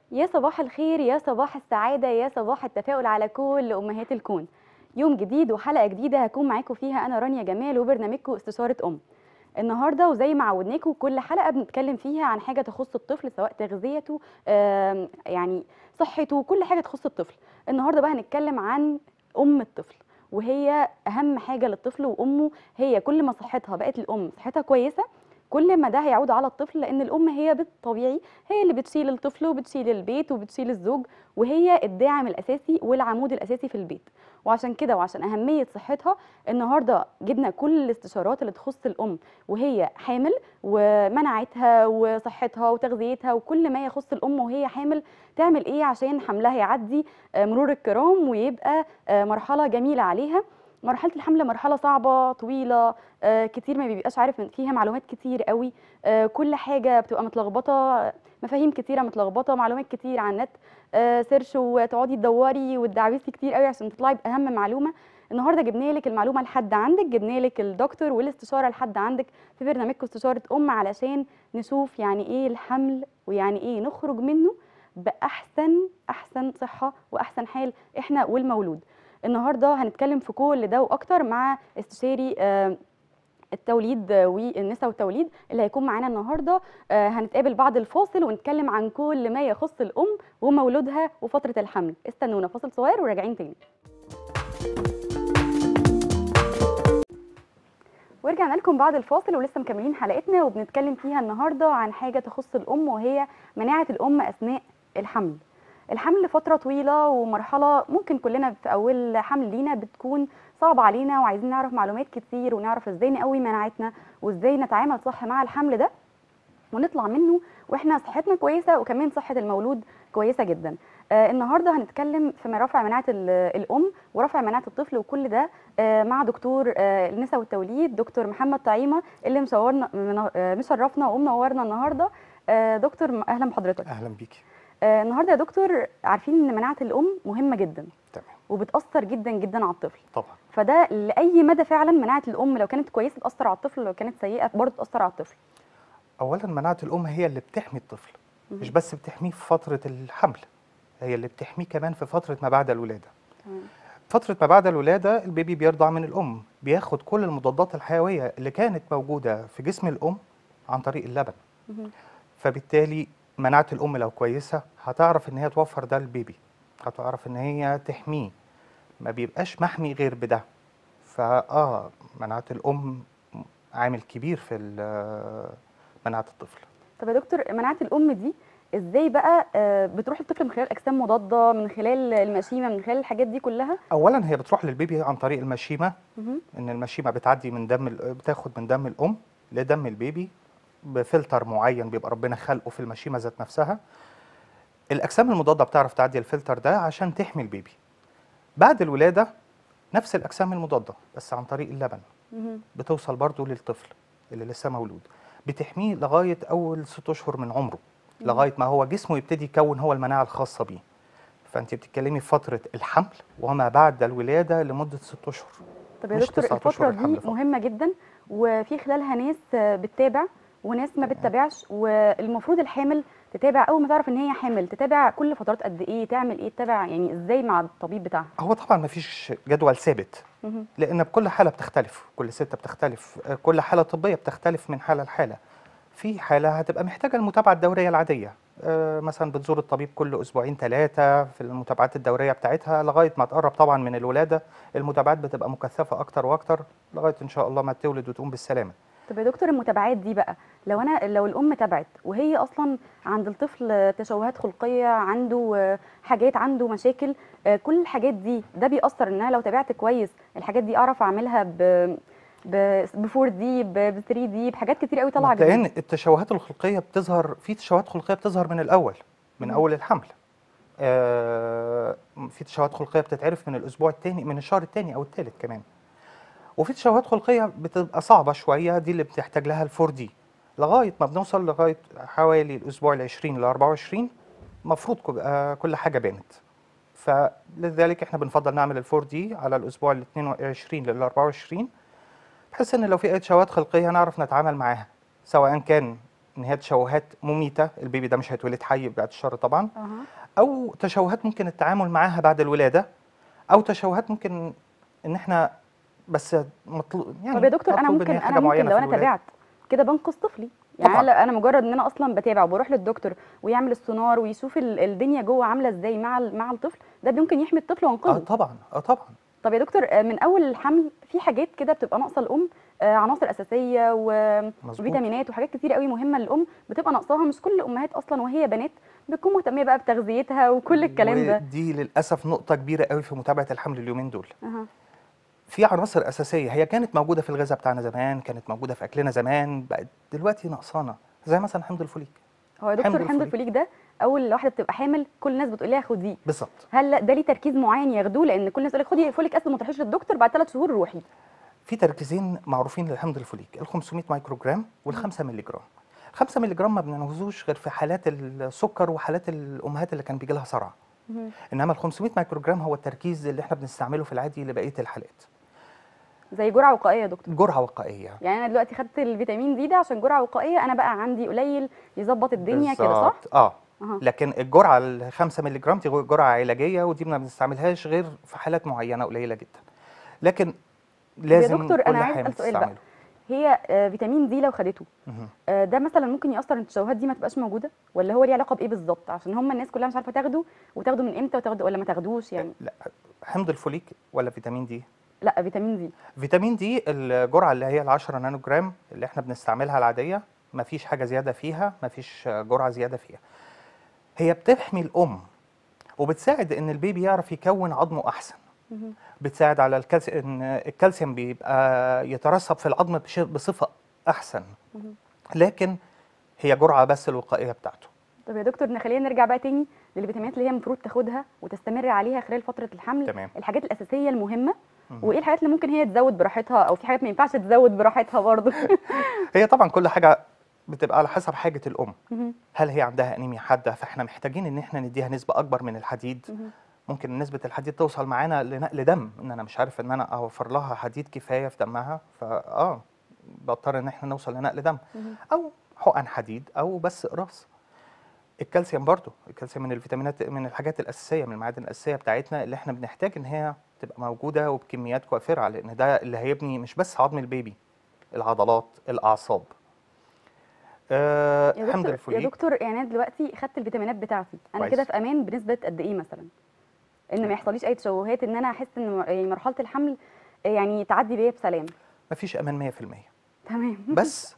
يا صباح الخير يا صباح السعادة يا صباح التفاؤل على كل أمهات الكون يوم جديد وحلقة جديدة هكون معاكم فيها أنا رانيا جمال وبرنامجكم استشارة أم النهارده وزي ما عودناكم كل حلقة بنتكلم فيها عن حاجة تخص الطفل سواء تغذيته آم، يعني صحته كل حاجة تخص الطفل النهارده بقى هنتكلم عن أم الطفل وهي أهم حاجة للطفل وأمه هي كل ما صحتها بقت الأم صحتها كويسة كل ما ده هيعود على الطفل لأن الأم هي بالطبيعي هي اللي بتشيل الطفل وبتشيل البيت وبتشيل الزوج وهي الداعم الأساسي والعمود الأساسي في البيت وعشان كده وعشان أهمية صحتها النهارده جبنا كل الاستشارات اللي تخص الأم وهي حامل ومناعتها وصحتها وتغذيتها وكل ما يخص الأم وهي حامل تعمل إيه عشان حملها يعدي آه، مرور الكرام ويبقى آه، مرحلة جميلة عليها مرحلة الحمل مرحلة صعبة طويلة آه، كتير ما بيبقاش عارف فيها معلومات كتير قوي آه، كل حاجة بتبقى متلخبطة مفاهيم كتيرة متلخبطة معلومات كتير على النت آه، سيرش وتقعدي تدوري وتدعبسي كتير قوي عشان تطلعي بأهم معلومة النهارده جبنا لك المعلومة لحد عندك جبنا لك الدكتور والاستشارة لحد عندك في برنامجكم استشارة أم علشان نشوف يعني إيه الحمل ويعني إيه نخرج منه بأحسن أحسن صحة وأحسن حال إحنا والمولود النهارده هنتكلم في كل ده واكتر مع استشاري آه، التوليد آه، والنساء والتوليد اللي هيكون معانا النهارده آه، هنتقابل بعد الفاصل ونتكلم عن كل ما يخص الام ومولودها وفتره الحمل استنونا فاصل صغير وراجعين تاني ورجعنا لكم بعد الفاصل ولسه مكملين حلقتنا وبنتكلم فيها النهارده عن حاجه تخص الام وهي مناعه الام اثناء الحمل الحمل فتره طويله ومرحله ممكن كلنا في اول حمل لينا بتكون صعبه علينا وعايزين نعرف معلومات كتير ونعرف ازاي نقوي مناعتنا وازاي نتعامل صح مع الحمل ده ونطلع منه واحنا صحتنا كويسه وكمان صحه المولود كويسه جدا آه النهارده هنتكلم في رفع مناعه ال- الام ورفع مناعه الطفل وكل ده آه مع دكتور آه النساء والتوليد دكتور محمد طعيمه اللي مشورنا من- آه، مشرفنا ومنورنا النهارده آه دكتور م- اهلا بحضرتك اهلا بيكي آه النهارده يا دكتور عارفين ان مناعه الام مهمه جدا تمام وبتاثر جدا جدا على الطفل طبعا فده لاي مدى فعلا مناعه الام لو كانت كويسه تاثر على الطفل لو كانت سيئه برضه تاثر على الطفل اولا مناعه الام هي اللي بتحمي الطفل مهم. مش بس بتحميه في فتره الحمل هي اللي بتحميه كمان في فتره ما بعد الولاده تمام فتره ما بعد الولاده البيبي بيرضع من الام بياخد كل المضادات الحيويه اللي كانت موجوده في جسم الام عن طريق اللبن مهم. فبالتالي مناعه الام لو كويسه هتعرف ان هي توفر ده للبيبي هتعرف ان هي تحميه ما بيبقاش محمي غير بده فاه مناعه الام عامل كبير في ال- مناعه الطفل طب يا دكتور مناعه الام دي ازاي بقى آه، بتروح الطفل من خلال اجسام مضاده من خلال المشيمه من خلال الحاجات دي كلها اولا هي بتروح للبيبي عن طريق المشيمه مهم. ان المشيمه بتعدي من دم ال- بتاخد من دم الام لدم البيبي بفلتر معين بيبقى ربنا خلقه في المشيمه ذات نفسها الاجسام المضاده بتعرف تعدي الفلتر ده عشان تحمي البيبي بعد الولاده نفس الاجسام المضاده بس عن طريق اللبن مهم. بتوصل برضو للطفل اللي لسه مولود بتحميه لغايه اول ست اشهر من عمره لغايه ما هو جسمه يبتدي يكون هو المناعه الخاصه بيه فانت بتتكلمي في فتره الحمل وما بعد الولاده لمده ست اشهر طب يا مش دكتور تسعة الفتره أشهر الحمل دي فقط. مهمه جدا وفي خلالها ناس آه، بتتابع وناس ما بتتابعش والمفروض الحامل تتابع اول ما تعرف ان هي حامل تتابع كل فترات قد ايه تعمل ايه تتابع يعني ازاي مع الطبيب بتاعها هو طبعا ما فيش جدول ثابت مهم. لان كل حاله بتختلف كل ست بتختلف آه، كل حاله طبيه بتختلف من حاله لحاله في حاله هتبقى محتاجه المتابعه الدوريه العاديه آه، مثلا بتزور الطبيب كل اسبوعين ثلاثه في المتابعات الدوريه بتاعتها لغايه ما تقرب طبعا من الولاده المتابعات بتبقى مكثفه اكتر واكتر لغايه ان شاء الله ما تولد وتقوم بالسلامه طب يا دكتور المتابعات دي بقى لو انا لو الام تابعت وهي اصلا عند الطفل تشوهات خلقيه عنده آه، حاجات عنده مشاكل آه، كل الحاجات دي ده بيأثر ان انا لو تابعت كويس الحاجات دي اعرف اعملها ب ب 4 دي ب 3 دي بحاجات كتير قوي طالعه لان جديد التشوهات الخلقيه بتظهر في تشوهات خلقيه بتظهر من الاول من مم. اول الحمل آه، في تشوهات خلقيه بتتعرف من الاسبوع الثاني من الشهر الثاني او الثالث كمان وفي تشوهات خلقيه بتبقى صعبه شويه دي اللي بتحتاج لها الفور دي لغايه ما بنوصل لغايه حوالي الاسبوع ال 20 ل 24 المفروض تبقى كل حاجه بانت فلذلك احنا بنفضل نعمل الفور دي على الاسبوع ال 22 لل 24 بحيث ان لو في اي تشوهات خلقيه نعرف نتعامل معاها سواء كان ان هي تشوهات مميته البيبي ده مش هيتولد حي بعد الشر طبعا اها او تشوهات ممكن التعامل معاها بعد الولاده او تشوهات ممكن ان احنا بس مطلوب يعني طب يا دكتور انا مطلوب إن ممكن هي حاجة انا ممكن معينة لو في انا الولادة. تابعت كده بنقذ طفلي يعني طبعاً. انا أنا مجرد ان انا اصلا بتابع وبروح للدكتور ويعمل السونار ويشوف ال- الدنيا جوه عامله ازاي مع ال- مع الطفل ده ممكن يحمي الطفل اه وينقذه طبعا اه طبعا طب يا دكتور آه، من اول الحمل في حاجات كده بتبقى ناقصه الام آه، عناصر اساسيه و- مظبوط وفيتامينات وحاجات كتير قوي مهمه للام بتبقى ناقصاها مش كل الامهات اصلا وهي بنات بتكون مهتميه بقى بتغذيتها وكل الكلام ده ودي للاسف نقطه كبيره قوي في متابعه الحمل اليومين دول أها. في عناصر اساسيه هي كانت موجوده في الغذاء بتاعنا زمان كانت موجوده في اكلنا زمان بقت دلوقتي نقصانه زي مثلا حمض الفوليك هو يا حمض دكتور حمض الفوليك. الفوليك ده اول واحده بتبقى حامل كل الناس بتقول لها خديه بالظبط هل ده ليه تركيز معين ياخدوه لان كل الناس تقول لك خدي فوليك اسيد ما تروحيش للدكتور بعد ثلاث شهور روحي في تركيزين معروفين للحمض الفوليك ال 500 مايكرو جرام وال 5 مللي جرام ال 5 مللي جرام ما بننهزوش غير في حالات السكر وحالات الامهات اللي كان بيجي لها صرع مهم. انما ال 500 مايكرو جرام هو التركيز اللي احنا بنستعمله في العادي لبقيه الحالات زي جرعه وقائيه يا دكتور جرعه وقائيه يعني انا دلوقتي خدت الفيتامين دي ده عشان جرعه وقائيه انا بقى عندي قليل يظبط الدنيا كده صح بالظبط. اه أها. لكن الجرعه ال 5 مللي جرام دي جرعه علاجيه ودي ما بنستعملهاش غير في حالات معينه قليله جدا لكن لازم دكتور، كل أنا عايز حامل أسأل سؤال بقى. تستعمله. هي آه، فيتامين دي لو خدته مهم. آه، ده مثلا ممكن ياثر ان التشوهات دي ما تبقاش موجوده ولا هو ليه علاقه بايه بالظبط عشان هم الناس كلها مش عارفه تاخده وتاخده من امتى وتاخده ولا ما تاخدوش يعني لا حمض الفوليك ولا فيتامين دي لا فيتامين دي فيتامين دي الجرعه اللي هي ال 10 نانو جرام اللي احنا بنستعملها العاديه ما فيش حاجه زياده فيها ما فيش جرعه زياده فيها هي بتحمي الام وبتساعد ان البيبي يعرف يكون عظمه احسن مهم. بتساعد على الكالسيوم ان الكالسيوم بيبقى يترسب في العظم بش- بصفه احسن مهم. لكن هي جرعه بس الوقائيه بتاعته طب يا دكتور خلينا نرجع بقى تاني للفيتامينات اللي هي المفروض تاخدها وتستمر عليها خلال فتره الحمل تمام. الحاجات الاساسيه المهمه مهم. وايه الحاجات اللي ممكن هي تزود براحتها او في حاجات ما ينفعش تزود براحتها برضه هي طبعا كل حاجه بتبقى على حسب حاجه الام مهم. هل هي عندها انيميا حاده فاحنا محتاجين ان احنا نديها نسبه اكبر من الحديد مهم. ممكن نسبه الحديد توصل معانا لنقل دم ان انا مش عارف ان انا اوفر لها حديد كفايه في دمها فاه بضطر ان احنا نوصل لنقل دم مهم. او حقن حديد او بس اقراص الكالسيوم برضو الكالسيوم من الفيتامينات من الحاجات الاساسيه من المعادن الاساسيه بتاعتنا اللي احنا بنحتاج ان هي تبقى موجوده وبكميات وافره لان ده اللي هيبني مش بس عظم البيبي العضلات الاعصاب آه يا حمض دكتور يا الفوليك دكتور يعني انا دلوقتي خدت الفيتامينات بتاعتي انا كويس. كده في امان بنسبه قد ايه مثلا ان ما يحصليش اي تشوهات ان انا احس ان م- يعني مرحله الحمل يعني تعدي بيا بسلام مفيش امان 100% تمام بس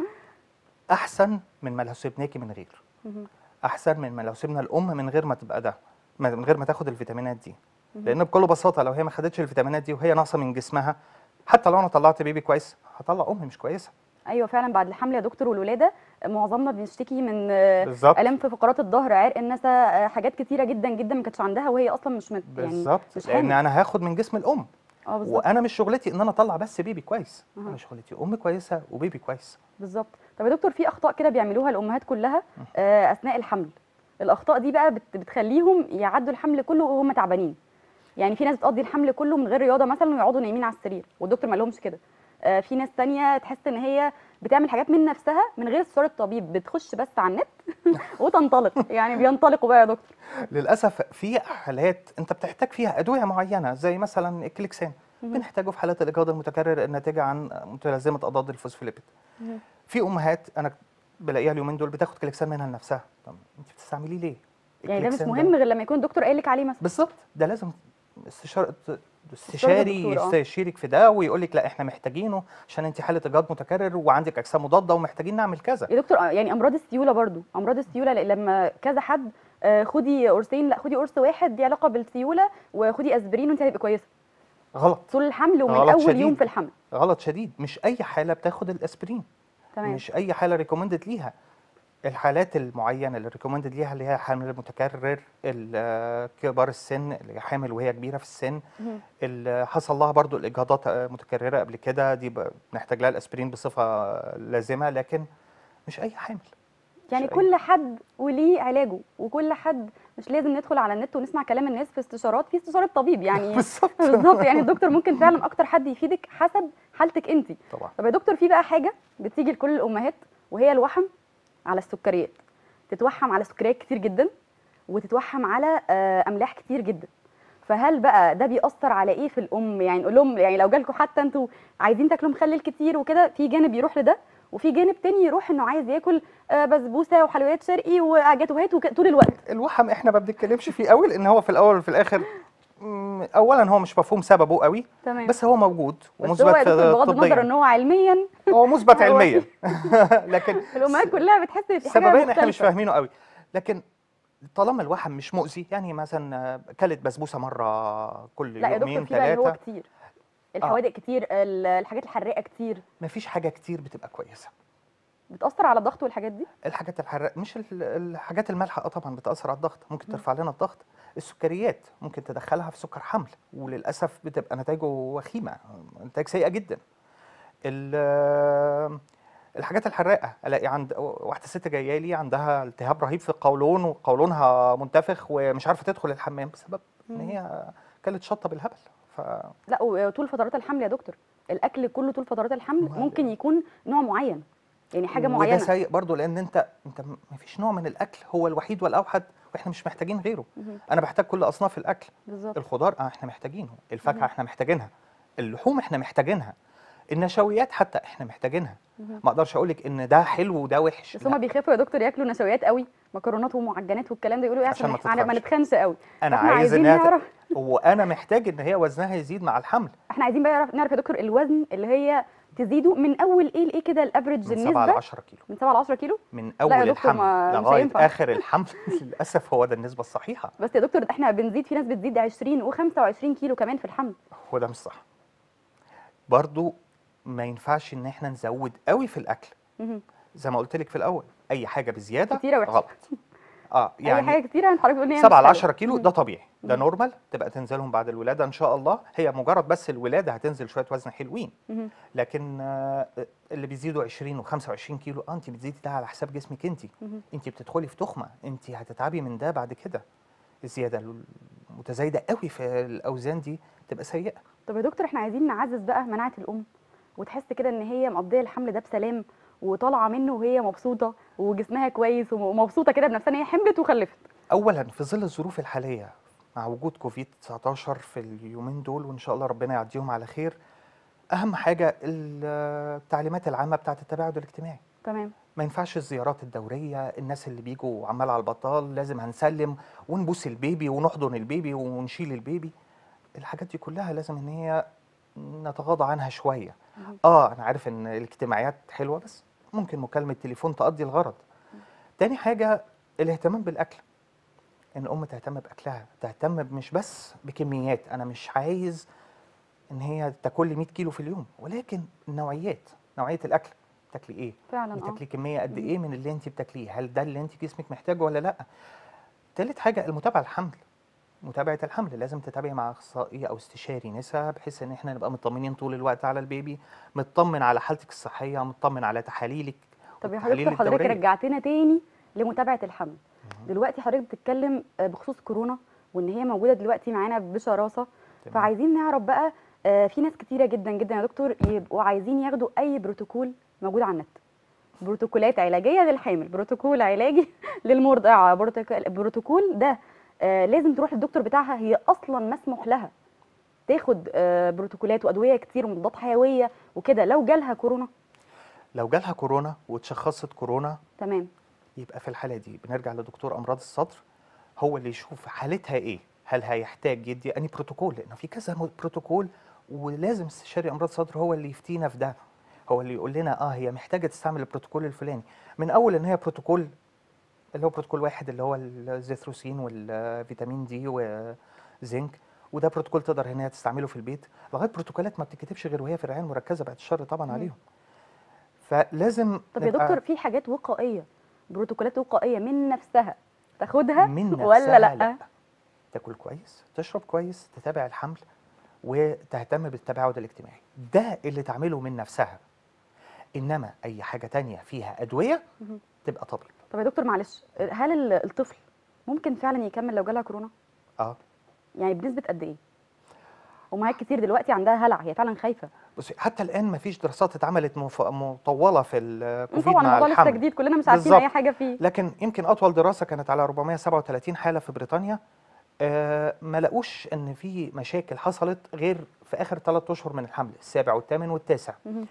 احسن من ما لو سيبناكي من غير مهم. احسن من ما لو سيبنا الام من غير ما تبقى ده ما- من غير ما تاخد الفيتامينات دي مهم. لان بكل بساطه لو هي ما خدتش الفيتامينات دي وهي ناقصه من جسمها حتى لو انا طلعت بيبي كويس هطلع ام مش كويسه ايوه فعلا بعد الحمل يا دكتور والولاده معظمنا بنشتكي من آه، بالظبط الام في فقرات الظهر عرق النسا آه، حاجات كتيره جدا جدا ما كانتش عندها وهي اصلا مش مت يعني بالظبط مش لان حامل. انا هاخد من جسم الام اه بالظبط وانا مش شغلتي ان انا اطلع بس بيبي كويس أها. انا شغلتي ام كويسه وبيبي كويس بالظبط طب يا دكتور في اخطاء كده بيعملوها الامهات كلها آه، اثناء الحمل الاخطاء دي بقى بت- بتخليهم يعدوا الحمل كله وهم تعبانين يعني في ناس بتقضي الحمل كله من غير رياضه مثلا ويقعدوا نايمين على السرير والدكتور ما لهمش كده آه، في ناس تانية تحس ان هي بتعمل حاجات من نفسها من غير استشاره الطبيب بتخش بس على النت وتنطلق يعني بينطلقوا بقى يا دكتور للاسف في حالات انت بتحتاج فيها ادويه معينه زي مثلا الكليكسان مهم. بنحتاجه في حالات الاجهاض المتكرر الناتجه عن متلازمه اضداد الفوسفوليبيد مهم. في امهات انا بلاقيها اليومين دول بتاخد كليكسان منها لنفسها طب انت بتستعمليه ليه يعني ده مش الكليكسان مهم غير لما يكون الدكتور قايل لك عليه مثلا بالظبط ده لازم استشار استشاري الدكتور، آه. يستشيرك في ده ويقول لك لا احنا محتاجينه عشان انت حاله اجهاض متكرر وعندك اجسام مضاده ومحتاجين نعمل كذا يا دكتور آه، يعني امراض السيوله برضو امراض السيوله ل- لما كذا حد آه، خدي قرصين لا خدي قرص واحد ليه علاقه بالسيوله وخدي اسبرين وانت هتبقي كويسه غلط طول الحمل ومن غلط اول شديد. يوم في الحمل غلط شديد مش اي حاله بتاخد الاسبرين تمام مش اي حاله ريكومندد ليها الحالات المعينه اللي ريكومندد ليها اللي هي حمل متكرر ال- كبار السن اللي هي حامل وهي كبيره في السن مهم. اللي حصل لها برضو الاجهاضات آه، متكرره قبل كده دي ب- بنحتاج لها الاسبرين بصفه لازمه لكن مش اي حامل يعني أي- كل حد وليه علاجه وكل حد مش لازم ندخل على النت ونسمع كلام الناس في استشارات في استشاره طبيب يعني بالظبط بالظبط يعني الدكتور ممكن فعلا اكتر حد يفيدك حسب حالتك انت طبعا طب يا دكتور في بقى حاجه بتيجي لكل الامهات وهي الوحم على السكريات تتوحم على سكريات كتير جدا وتتوحم على آه، املاح كتير جدا فهل بقى ده بيأثر على ايه في الام يعني نقول لهم يعني لو جالكم حتى انتوا عايزين تاكلوا مخلل كتير وكده في جانب يروح لده وفي جانب تاني يروح انه عايز ياكل آه، بسبوسه وحلويات شرقي وجاتوهات وك- طول الوقت الوحم احنا ما بنتكلمش فيه قوي لان هو في الاول وفي الاخر مم، اولا هو مش مفهوم سببه قوي تمام بس هو موجود بس هو يا دكتور بغض النظر ان طبيا هو علميا هو مثبت هو علميا لكن الامهات كلها بتحس ان في حاجه سببين احنا مش مختلفة. فاهمينه قوي لكن طالما الوحم مش مؤذي يعني مثلا آه، كلت بسبوسه مره كل لا يا دكتور يومين في بقى اللي هو ثلاثه كتير الحوادق كتير ال- الحاجات الحراقه كتير مفيش حاجه كتير بتبقى كويسه بتاثر على الضغط والحاجات دي الحاجات الحراقه مش ال- الحاجات المالحه اه طبعا بتاثر على الضغط ممكن ترفع لنا الضغط السكريات ممكن تدخلها في سكر حمل وللاسف بتبقى نتائجه وخيمه نتائج سيئه جدا ال- الحاجات الحراقه الاقي عند واحده ست جايه لي عندها التهاب رهيب في القولون وقولونها منتفخ ومش عارفه تدخل الحمام بسبب ان مم. هي كلت شطه بالهبل ف لا وطول فترات الحمل يا دكتور الاكل كله طول فترات الحمل ما- ممكن يكون نوع معين يعني حاجه وده معينه سيء برضه لان انت انت ما فيش نوع من الاكل هو الوحيد والاوحد واحنا مش محتاجين غيره مهم. انا بحتاج كل اصناف الاكل بالظبط الخضار اه احنا محتاجينه الفاكهه مهم. احنا محتاجينها اللحوم احنا محتاجينها النشويات حتى احنا محتاجينها مهم. ما اقدرش اقول لك ان ده حلو وده وحش بس لا، هما بيخافوا يا دكتور ياكلوا نشويات قوي مكرونات ومعجنات والكلام ده يقولوا ايه عشان عشان ما احنا ما تتخنش. نتخنش قوي انا فاحنا عايز عايزين انها ت- نعرف وانا محتاج ان هي وزنها يزيد مع الحمل احنا عايزين بقى نعرف- نعرف يا دكتور الوزن اللي هي تزيده من اول ايه لايه كده الافريج من 7 ل النسبه 10 كيلو من 7 ل 10 كيلو من لا اول يا دكتور الحمل ما- مش لغايه هينفع. اخر الحمل للاسف هو ده النسبه الصحيحه بس يا دكتور احنا بنزيد في ناس بتزيد 20 و25 كيلو كمان في الحمل هو ده مش صح برضو ما ينفعش ان احنا نزود قوي في الاكل مهم. زي ما قلت لك في الاول اي حاجه بزياده كتيرة وحشة. غلط اه يعني اي يعني حاجه كتيره انت حضرتك بتقول ان هي 7 مش ل حلوة. 10 كيلو مهم. ده طبيعي ده مم. نورمال تبقى تنزلهم بعد الولاده ان شاء الله هي مجرد بس الولاده هتنزل شويه وزن حلوين مهم. لكن آه، اللي بيزيدوا 20 و25 كيلو اه انت بتزيدي ده على حساب جسمك انت مهم. انت بتدخلي في تخمه انت هتتعبي من ده بعد كده الزياده المتزايده قوي في الاوزان دي تبقى سيئه طب يا دكتور احنا عايزين نعزز بقى مناعه الام وتحس كده ان هي مقضيه الحمل ده بسلام وطالعه منه وهي مبسوطه وجسمها كويس ومبسوطه كده بنفسها ان هي حملت وخلفت اولا في ظل الظروف الحاليه مع وجود كوفيد 19 في اليومين دول وان شاء الله ربنا يعديهم على خير اهم حاجه التعليمات العامه بتاعه التباعد الاجتماعي تمام ما ينفعش الزيارات الدوريه الناس اللي بيجوا عمال على البطال لازم هنسلم ونبوس البيبي ونحضن البيبي ونشيل البيبي الحاجات دي كلها لازم ان هي نتغاضى عنها شويه مهم. اه انا عارف ان الاجتماعيات حلوه بس ممكن مكالمه تليفون تقضي الغرض تاني حاجه الاهتمام بالاكل ان الام تهتم باكلها تهتم مش بس بكميات انا مش عايز ان هي تاكل لي 100 كيلو في اليوم ولكن النوعيات نوعيه الاكل تاكلي ايه فعلا اه بتاكلي كميه قد مم. ايه من اللي انت بتاكليه هل ده اللي انت جسمك محتاجه ولا لا تالت حاجه المتابعه الحمل متابعه الحمل لازم تتابعي مع اخصائي او استشاري نساء بحيث ان احنا نبقى مطمنين طول الوقت على البيبي مطمن على حالتك الصحيه مطمن على تحاليلك طب يا والتحاليل حضرتك حضرتك الدورية. رجعتنا تاني لمتابعه الحمل مهم. دلوقتي حضرتك بتتكلم آه، بخصوص كورونا وان هي موجوده دلوقتي معانا بشراسه تمام. فعايزين نعرف بقى آه، في ناس كتيره جدا جدا يا دكتور يبقوا عايزين ياخدوا اي بروتوكول موجود على النت بروتوكولات علاجيه للحامل بروتوكول علاجي للمرضعه بروتوكول بروتوكول ده آه، لازم تروح للدكتور بتاعها هي اصلا مسموح لها تاخد آه، بروتوكولات وادويه كتير ومضادات حيويه وكده لو جالها كورونا لو جالها كورونا واتشخصت كورونا تمام يبقى في الحاله دي بنرجع لدكتور امراض الصدر هو اللي يشوف حالتها ايه هل هيحتاج يدي اني بروتوكول لانه في كذا مو- بروتوكول ولازم استشاري امراض الصدر هو اللي يفتينا في ده هو اللي يقول لنا اه هي محتاجه تستعمل البروتوكول الفلاني من اول ان هي بروتوكول اللي هو بروتوكول واحد اللي هو الزيثروسين والفيتامين دي وزنك وده بروتوكول تقدر ان هي تستعمله في البيت لغايه بروتوكولات ما بتتكتبش غير وهي في الرعايه المركزه بعد الشر طبعا مم. عليهم فلازم طب يا نبقى دكتور في حاجات وقائيه بروتوكولات وقائيه من نفسها تاخدها من ولا نفسها لا, لا. تاكل كويس تشرب كويس تتابع الحمل وتهتم بالتباعد الاجتماعي ده اللي تعمله من نفسها انما اي حاجه تانية فيها ادويه مهم. تبقى طبيب طب يا دكتور معلش هل ال- الطفل ممكن فعلا يكمل لو جالها كورونا اه يعني بنسبه قد ايه امهات كتير دلوقتي عندها هلع هي فعلا خايفه بصي حتى الان ما فيش دراسات اتعملت مف- مطوله في الكوفيد طبعا مع الموضوع لسه الحمل جديد كلنا مش عارفين بالظبط. اي حاجه فيه لكن يمكن اطول دراسه كانت على 437 حاله في بريطانيا آه، ما لقوش ان في مشاكل حصلت غير في اخر ثلاث اشهر من الحمل السابع والثامن والتاسع مهم.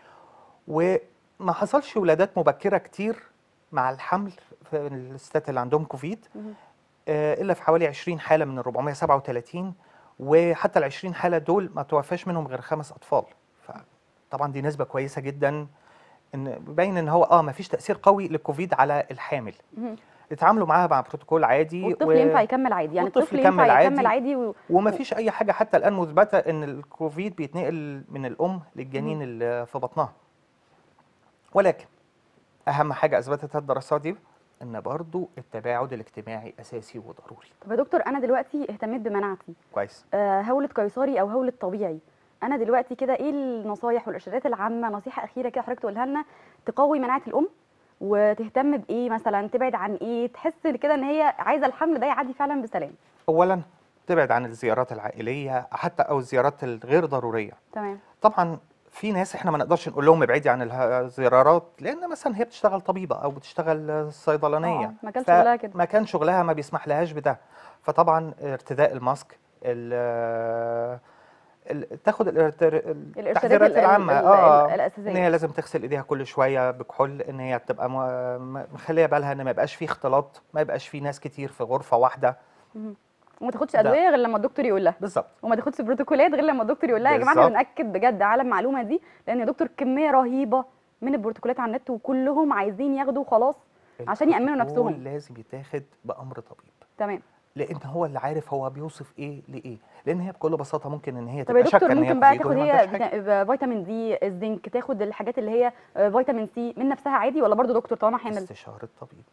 وما حصلش ولادات مبكره كتير مع الحمل في الستات اللي عندهم كوفيد مهم. آه، الا في حوالي 20 حاله من ال 437 وحتى ال 20 حاله دول ما توفاش منهم غير خمس اطفال فطبعا دي نسبه كويسه جدا ان باين ان هو اه ما فيش تاثير قوي للكوفيد على الحامل مهم. اتعاملوا معاها مع بروتوكول عادي والطفل ينفع يكمل عادي يعني والطفل الطفل يكمل ينفع عادي. يكمل عادي و... وما فيش اي حاجه حتى الان مثبته ان الكوفيد بيتنقل من الام للجنين اللي في بطنها ولكن اهم حاجه اثبتتها الدراسات دي ان برضو التباعد الاجتماعي اساسي وضروري طب يا دكتور انا دلوقتي اهتميت بمناعتي كويس كويس آه هولة قيصري او هولة طبيعي انا دلوقتي كده ايه النصايح والارشادات العامه نصيحه اخيره كده حضرتك تقولها لنا تقوي مناعه الام وتهتم بايه مثلا تبعد عن ايه تحس كده ان هي عايزه الحمل ده يعدي فعلا بسلام اولا تبعد عن الزيارات العائليه حتى او الزيارات الغير ضروريه تمام طبعا في ناس احنا ما نقدرش نقول لهم ابعدي عن اله- الزيارات لان مثلا هي بتشتغل طبيبه او بتشتغل صيدلانيه آه، ما كان شغلها كده. ما كان شغلها ما بيسمح لهاش بده فطبعا ارتداء الماسك ال- ال- تاخد الارتر- التحذيرات ال- ال- العامه ال- اه ال- الأساسية. ان هي لازم تغسل ايديها كل شويه بكحول ان هي تبقى م- م- مخليه بالها ان ما يبقاش فيه اختلاط ما يبقاش فيه ناس كتير في غرفه واحده وما تاخدش ده. ادويه غير لما الدكتور يقول لها بالظبط وما تاخدش بروتوكولات غير لما الدكتور يقول لها يا جماعه احنا بالظبط. بناكد بجد على المعلومه دي لان يا دكتور كميه رهيبه من البروتوكولات على النت وكلهم عايزين ياخدوا خلاص عشان يأمنوا البروتوكول نفسهم. لازم يتاخد بامر طبيب تمام لان هو اللي عارف هو بيوصف ايه لايه لان هي بكل بساطه ممكن ان هي طب يا تبقى شاكه دكتور ان هي ممكن بقى كوفيد تاخد وهي ما هي عندهاش حاجة. فيتا- فيتامين دي الزنك تاخد الحاجات اللي هي آه، فيتامين سي من نفسها عادي ولا برضو دكتور طالما حامل استشاره طبيب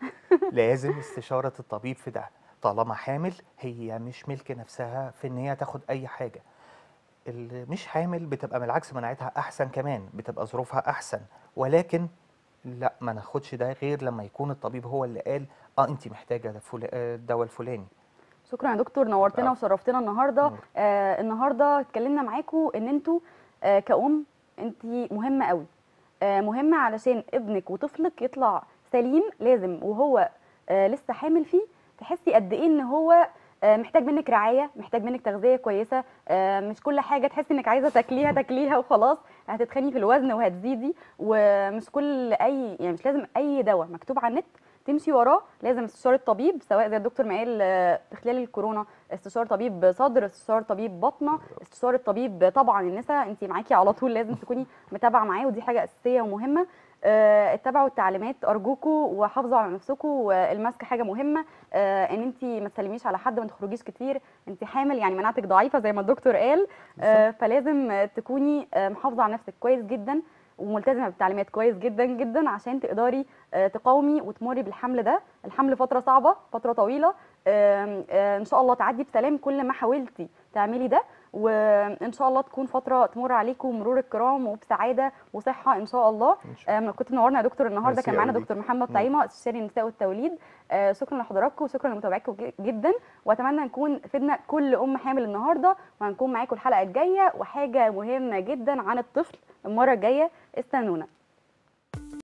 لازم استشاره الطبيب في ده طالما حامل هي مش ملك نفسها في ان هي تاخد اي حاجه اللي مش حامل بتبقى بالعكس مناعتها احسن كمان بتبقى ظروفها احسن ولكن لا ما ناخدش ده غير لما يكون الطبيب هو اللي قال اه انت محتاجه ده فلا- آه، الدواء الفلاني شكرا يا دكتور نورتنا العفو. وشرفتنا النهارده نور. آه النهارده اتكلمنا معاكم ان انتوا آه كأم انت مهمه قوي آه مهمه علشان ابنك وطفلك يطلع سليم لازم وهو آه لسه حامل فيه تحسي قد ايه ان هو آه محتاج منك رعايه محتاج منك تغذيه كويسه آه مش كل حاجه تحسي انك عايزه تاكليها تاكليها وخلاص هتتخني في الوزن وهتزيدي ومش كل اي يعني مش لازم اي دواء مكتوب على النت تمشي وراه لازم استشاره طبيب سواء زي الدكتور ما قال آه، في خلال الكورونا استشاره طبيب صدر استشاره طبيب بطنه استشاره طبيب طبعا النساء انت معاكي على طول لازم تكوني متابعه معاه ودي حاجه اساسيه ومهمه آه، اتبعوا التعليمات ارجوكوا وحافظوا على نفسكم والماسك حاجه مهمه آه، ان انت ما تسلميش على حد ما تخرجيش كتير انت حامل يعني مناعتك ضعيفه زي ما الدكتور قال آه، فلازم آه، تكوني آه، محافظه على نفسك كويس جدا وملتزمه بالتعليمات كويس جدا جدا عشان تقدري آه، تقاومي وتمري بالحمل ده الحمل فتره صعبه فتره طويله آم، آه، ان شاء الله تعدي بسلام كل ما حاولتي تعملي ده وان شاء الله تكون فتره تمر عليكم مرور الكرام وبسعاده وصحه ان شاء الله إن شاء آم، كنت منورنا يا دكتور النهارده ميرسي كان معانا أوي دكتور ليك. محمد مم. طعيمه استشاري النساء والتوليد آه، شكرا لحضراتكم وشكرا لمتابعتكم ج- جدا واتمنى نكون فدنا كل ام حامل النهارده وهنكون معاكم الحلقه الجايه وحاجه مهمه جدا عن الطفل المره الجايه استنونا